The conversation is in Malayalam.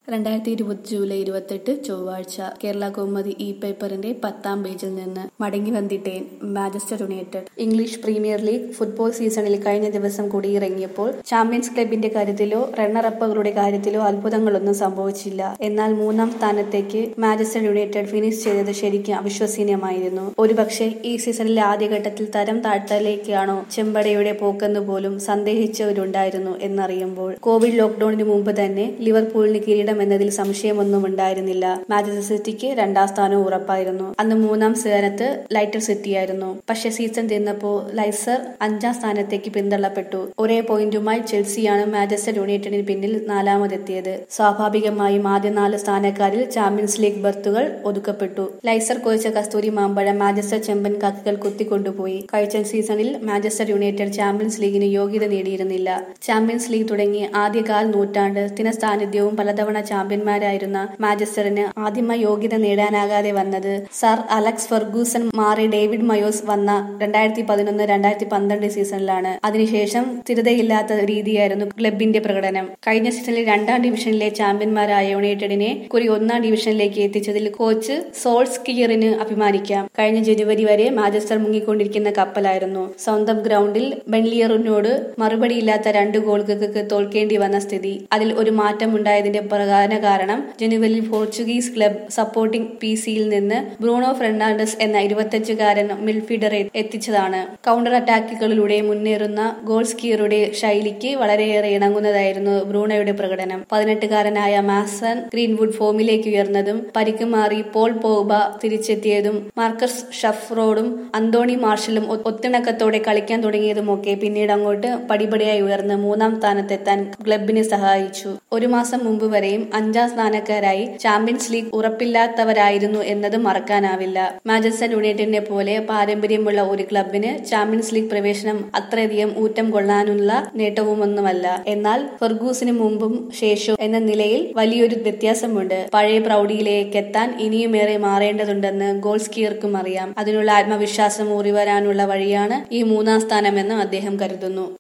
രണ്ടായിരത്തി ഇരുപത് ജൂലൈ ഇരുപത്തെട്ട് ചൊവ്വാഴ്ച കേരള കൗമുദി ഇ പേപ്പറിന്റെ പത്താം പേജിൽ നിന്ന് മടങ്ങി വന്നിട്ടേൻ Manchester United English Premier League football സീസണിൽ കഴിഞ്ഞ ദിവസം കൂടി ഇറങ്ങിയപ്പോൾ ചാമ്പ്യൻസ് ക്ലബിന്റെ കാര്യത്തിലോ റണ്ണറപ്പുകളുടെ കാര്യത്തിലോ അത്ഭുതങ്ങളൊന്നും സംഭവിച്ചില്ല എന്നാൽ മൂന്നാം സ്ഥാനത്തേക്ക് മാഞ്ചസ്റ്റർ യുണൈറ്റഡ് ഫിനിഷ് ചെയ്തത് ശരിക്കും അവിശ്വസനീയമായിരുന്നു ഒരുപക്ഷെ ഈ സീസണിലെ ആദ്യഘട്ടത്തിൽ തരം താഴ്ത്തലേക്കാണോ ചെമ്പടയുടെ പോക്കെന്ന് പോലും സന്ദേഹിച്ചവരുണ്ടായിരുന്നു എന്നറിയുമ്പോൾ കോവിഡ് ലോക്ഡൌണിന് മുമ്പ് തന്നെ ലിവർപൂളിന് കിരീടം എന്നതിൽ സംശയമൊന്നും ഉണ്ടായിരുന്നില്ല മാഞ്ചസ്റ്റർ സിറ്റിക്ക് രണ്ടാം സ്ഥാനവും ഉറപ്പായിരുന്നു അന്ന് മൂന്നാം സ്ഥാനത്ത് ലൈറ്റർ സിറ്റിയായിരുന്നു പക്ഷെ സീസൺ തീർന്നപ്പോൾ ലൈസർ അഞ്ചാം സ്ഥാനത്തേക്ക് പിന്തള്ളപ്പെട്ടു ഒരേ പോയിന്റുമായി ചെൽസിയാണ് മാഞ്ചസ്റ്റർ യുണൈറ്റഡിന് പിന്നിൽ നാലാമതെത്തിയത് സ്വാഭാവികമായും ആദ്യ നാല് സ്ഥാനക്കാരിൽ ചാമ്പ്യൻസ് ലീഗ് ബർത്തുകൾ ഒതുക്കപ്പെട്ടു ലൈസർ കോച്ച കസ്തൂരി മാമ്പഴം മാഞ്ചസ്റ്റർ ചെമ്പൻ കാക്കുകൾ കുത്തിക്കൊണ്ടുപോയി കഴിച്ച സീസണിൽ മാഞ്ചസ്റ്റർ യുണൈറ്റഡ് ചാമ്പ്യൻസ് ലീഗിന് യോഗ്യത നേടിയിരുന്നില്ല ചാമ്പ്യൻസ് ലീഗ് തുടങ്ങി ആദ്യ കാൽ നൂറ്റാണ്ട് സ്ഥിര സാന്നിധ്യവും പലതവണ ചാമ്പ്യന്മാരായിരുന്ന മാഞ്ചസ്റ്ററിന് ആദ്യമായി യോഗ്യത നേടാനാകാതെ വന്നത് സർ അലക്സ് ഫെർഗൂസൺ മാറി ഡേവിഡ് മയോസ് വന്ന രണ്ടായിരത്തി പതിനൊന്ന് രണ്ടായിരത്തി പന്ത്രണ്ട് സീസണിലാണ് അതിനുശേഷം സ്ഥിരതയില്ലാത്ത രീതിയായിരുന്നു ക്ലബിന്റെ പ്രകടനം കഴിഞ്ഞ സീസണിൽ രണ്ടാം ഡിവിഷനിലെ ചാമ്പ്യന്മാരായ യുണൈറ്റഡിനെ കുറി ഒന്നാം ഡിവിഷനിലേക്ക് എത്തിച്ചതിൽ കോച്ച് സോൾസ് കിയറിന് അഭിമാനിക്കാം കഴിഞ്ഞ ജനുവരി വരെ മാഞ്ചസ്റ്റർ മുങ്ങിക്കൊണ്ടിരിക്കുന്ന കപ്പലായിരുന്നു സ്വന്തം ഗ്രൗണ്ടിൽ ബെൻലിയറിനോട് മറുപടിയില്ലാത്ത രണ്ട് ഗോളുകൾക്ക് തോൽക്കേണ്ടി വന്ന സ്ഥിതി അതിൽ ഒരു മാറ്റം ഉണ്ടായതിന്റെ പ്രധാന കാരണം ജനുവരിയിൽ പോർച്ചുഗീസ് ക്ലബ് സപ്പോർട്ടിംഗ് പി സിയിൽ നിന്ന് ബ്രൂണോ ഫെർണാണ്ടസ് എന്ന ഇരുപത്തഞ്ചുകാരൻ മിഡ്ഫീൽഡറെ എത്തിച്ചതാണ് കൗണ്ടർ അറ്റാക്കുകളിലൂടെ മുന്നേറുന്ന ഗോൾ സ്കീറുടെ ശൈലിക്ക് വളരെയേറെ ഇണങ്ങുന്നതായിരുന്നു ബ്രൂണോയുടെ പ്രകടനം പതിനെട്ടുകാരനായ മാസൺ ഗ്രീൻവുഡ് ഫോമിലേക്ക് ഉയർന്നതും പരിക്ക് മാറി പോൾ പോബ തിരിച്ചെത്തിയതും മാർക്കസ് ഷഫ്രോഡും അന്തോണി മാർഷലും ഒത്തിണക്കത്തോടെ കളിക്കാൻ തുടങ്ങിയതുമൊക്കെ പിന്നീട് അങ്ങോട്ട് പടിപടിയായി ഉയർന്ന് മൂന്നാം സ്ഥാനത്തെത്താൻ ക്ലബിനെ സഹായിച്ചു ഒരു മാസം മുമ്പ് വരെയും അഞ്ചാം സ്ഥാനക്കാരായി ചാമ്പ്യൻസ് ലീഗ് ഉറപ്പില്ലാത്തവരായിരുന്നു എന്നത് മറക്കാനാവില്ല മാഞ്ചസ്റ്റർ യുണൈറ്റഡിനെ പോലെ പാരമ്പര്യമുള്ള ഒരു ക്ലബിന് ചാമ്പ്യൻസ് ലീഗ് പ്രവേശനം അത്രയധികം ഊറ്റം കൊള്ളാനുള്ള നേട്ടവുമൊന്നുമല്ല എന്നാൽ ഫെർഗൂസിന് മുമ്പും ശേഷവും എന്ന നിലയിൽ വലിയൊരു വ്യത്യാസമുണ്ട് പഴയ പ്രൗഢിയിലേക്ക് എത്താൻ ഇനിയുമേറെ മാറേണ്ടതുണ്ടെന്ന് ഗോൾസ്കിയർക്കും അറിയാം അതിനുള്ള ആത്മവിശ്വാസം ഊറിവരാനുള്ള വഴിയാണ് ഈ മൂന്നാം സ്ഥാനമെന്ന് അദ്ദേഹം കരുതുന്നു